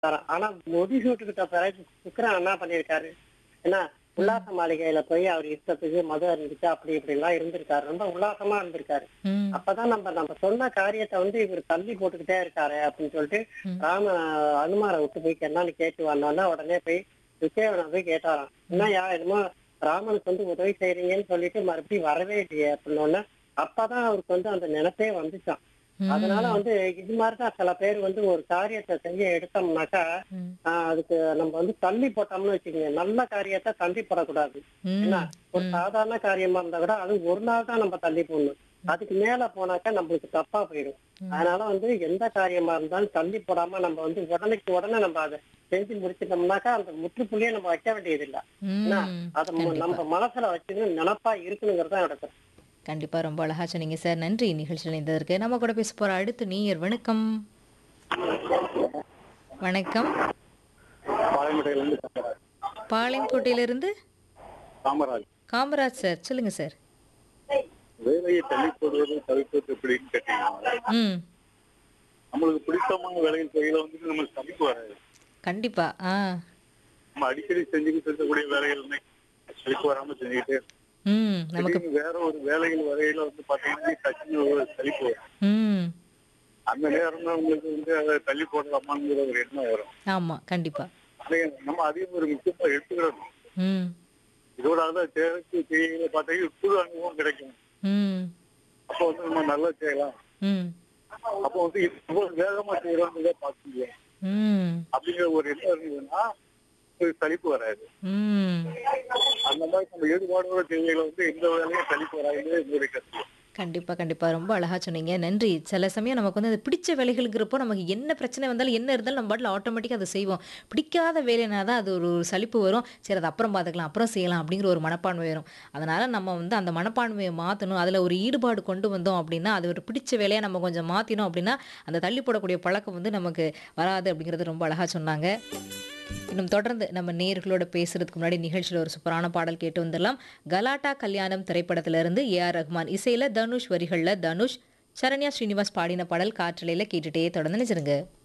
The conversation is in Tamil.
தரான். ஆனா முடிசூட்டுக்கிட்ட பிறகு சுக்கிரன் என்ன பண்ணிருக்காரு ஏன்னா உல்லாச மாளிகையில போய் அவர் இஷ்டத்துக்கு மது அருந்துச்சு அப்படி இப்படி எல்லாம் இருந்திருக்காரு ரொம்ப உல்லாசமா இருந்திருக்காரு ம், அப்பதான் நம்ம நம்ம சொன்ன காரியத்தை வந்து இவர் தள்ளி போட்டுக்கிட்டே இருக்காரு அப்படின்னு சொல்லிட்டு ம். ராம அனுமாரை விட்டு போய் என்னன்னு கேட்டு வந்தோன்னா உடனே போய் விஜயவனை போய் கேட்டாராம் என்னய்யா என்னமோ ராமனுக்கு வந்து உதவி செய்றீங்கன்னு சொல்லிட்டு மறுபடியும் வரவே இல்லையே அப்படின்னோடனே அப்பதான் அவருக்கு வந்து அந்த நினைப்பே வந்துச்சான் ம், அதனால வந்து இது மாதிரிதான் சில பேர் வந்து ஒரு காரியத்தை செய்ய எடுத்தோம்னாக்கா ம், ஆஹ் அதுக்கு நம்ம வந்து தள்ளி போட்டோம்னு வச்சுக்கோங்க நல்ல காரியத்தை தள்ளி போடக்கூடாது ம், என்ன ஒரு ம். சாதாரண காரியமா இருந்தா கூட அது ஒரு நாள் தான் நம்ம தள்ளி போடணும் அதுக்கு மேல போனாக்கா நம்மளுக்கு தப்பா போயிடும் ம். அதனால வந்து எந்த காரியமா இருந்தாலும் தள்ளி போடாம நம்ம வந்து உடனேக்கு உடனே நம்ம அதை செஞ்சு முடிச்சிட்டோம்னாக்கா அந்த முற்றுப்புள்ளியே நம்ம வைக்க வேண்டியது இல்ல என்ன ம், அதை மு- கண்டிப்பா. நம்ம மனசுல வச்சுன்னு நினப்பா இருக்கணுங்கிறது தான் என்னோட கருத்து. கண்டிப்பா ரொம்ப அழகா சொன்னீங்க சார் நன்றி நிகழ்ச்சியில் இணைந்ததற்கு நம்ம கூட பேச போற அடுத்த நீயர் வணக்கம் வணக்கம் பாளையமட்டையிலிருந்து காமராஜ். பாளையங்கோட்டையிலிருந்து காமராஜ் காமராஜ் சார் சொல்லுங்க சார் வேலையை தள்ளி போடுவது தவிர்ப்பது எப்படின்னு கேட்டீங்கன்னா ம் நம்மளுக்கு பிடித்தமான வேலையின் தொகையில வந்து நம்மளுக்கு சமைக்க வராது கண்டிப்பா ஆ நம்ம அடிக்கடி செஞ்சுக்கிட்டு இருக்கக்கூடிய வேலைகள் சலிப்பு வராம செஞ்சுக்கிட்டே இருக்கோம். ம் நமக்கு திடீர்னு வேற ஒரு வேலைகள் வரையில வந்து பாத்தீங்கன்னா டக்குன்னு ஒரு சலிப்பு வரும் ம் அந்த நேரம் தான் உங்களுக்கு வந்து அதை தள்ளி போடலாமாங்கிற ஒரு எண்ணம் வரும் ஆமா கண்டிப்பா அதை நம்ம அதையும் ஒரு முக்கியமா எடுத்துக்கிடணும் ம் இதோட அதான் தேவைக்கு செய்ய பார்த்தீங்கன்னா புது அனுபவம் கிடைக்கும் ம் அப்போ வந்து நம்ம நல்லா செய்யலாம் ம் அப்போ வந்து இவ்வளவு வேகமா செய்யறோம்னு பார்க்க முடியும் ம் அப்படிங்கிற ஒரு எண்ணம் இருந்ததுன்னா ஒரு சலிப்பு வராது ம் அந்த மாதிரி நம்ம ஈடுபாடோட தேவைகளை வந்து எந்த வேலையும் சலிப்பு வராது என்னுடைய கருத்து கண்டிப்பா கண்டிப்பா ரொம்ப அழகா சொன்னீங்க நன்றி சில சமயம் நமக்கு வந்து அது பிடிச்ச வேலைகளுங்கிறப்போ நமக்கு என்ன பிரச்சனை வந்தாலும் என்ன இருந்தாலும் நம்ம பாட்டில் ஆட்டோமேட்டிக்காக அதை செய்வோம் பிடிக்காத வேலைனா தான் அது ஒரு ஒரு சலிப்பு வரும் சரி அது அப்புறம் பார்த்துக்கலாம் அப்புறம் செய்யலாம் அப்படிங்கிற ஒரு மனப்பான்மை வரும் அதனால நம்ம வந்து அந்த மனப்பான்மையை மாற்றணும் அதில் ஒரு ஈடுபாடு கொண்டு வந்தோம் அப்படின்னா அது ஒரு பிடிச்ச வேலையை நம்ம கொஞ்சம் மாற்றினோம் அப்படின்னா அந்த தள்ளி போடக்கூடிய பழக்கம் வந்து நமக்கு வராது அப்படிங்கிறது ரொம்ப அழகா சொன்னாங்க இன்னும் தொடர்ந்து நம்ம நேர்களோட பேசுறதுக்கு முன்னாடி நிகழ்ச்சியில் ஒரு சூப்பரான பாடல் கேட்டு வந்துடலாம் கலாட்டா கல்யாணம் திரைப்படத்திலிருந்து ஏ ஆர் ரஹ்மான் இசையில தனுஷ் வரிகளில் தனுஷ் சரண்யா ஸ்ரீனிவாஸ் பாடின பாடல் காற்றலையில் கேட்டுட்டே தொடர்ந்து நினைச்சிருங்க